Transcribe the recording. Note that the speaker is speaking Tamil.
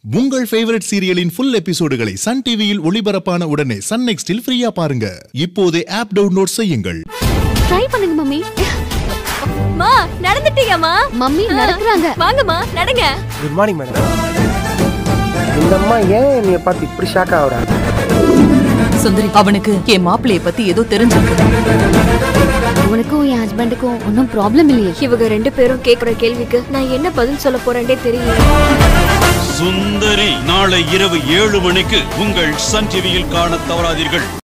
உங்கள் ஃபேவரட் சீரியலின் ஃபுல் எபிசோடுகளை சன் டிவியில் ஒளிபரப்பான உடனே சன் நெக்ஸ்டில் ஃப்ரீயா பாருங்க இப்போதே ஆப் டவுன்லோட் செய்யுங்கள் ட்ரை பண்ணுங்க மம்மி மா நடந்துட்டீங்கம்மா மம்மி நடக்குறாங்க வாங்கம்மா நடங்க குட் மார்னிங் மேடம் இந்த அம்மா ஏன் என்னைய பார்த்து இப்படி ஷாக் ஆகுறாங்க சுந்தரி அவனுக்கு என் மாப்பிளைய பத்தி ஏதோ தெரிஞ்சிருக்கு உனக்கும் என் ஹஸ்பண்டுக்கும் ஒன்றும் ப்ராப்ளம் இல்லையே இவங்க ரெண்டு பேரும் கேக்குற கேள்விக்கு நான் என்ன பதில் சொல்ல போறேன்னே தெரியல சுந்தரி நாளை இரவு ஏழு மணிக்கு உங்கள் சன் டிவியில் காணத் தவறாதீர்கள்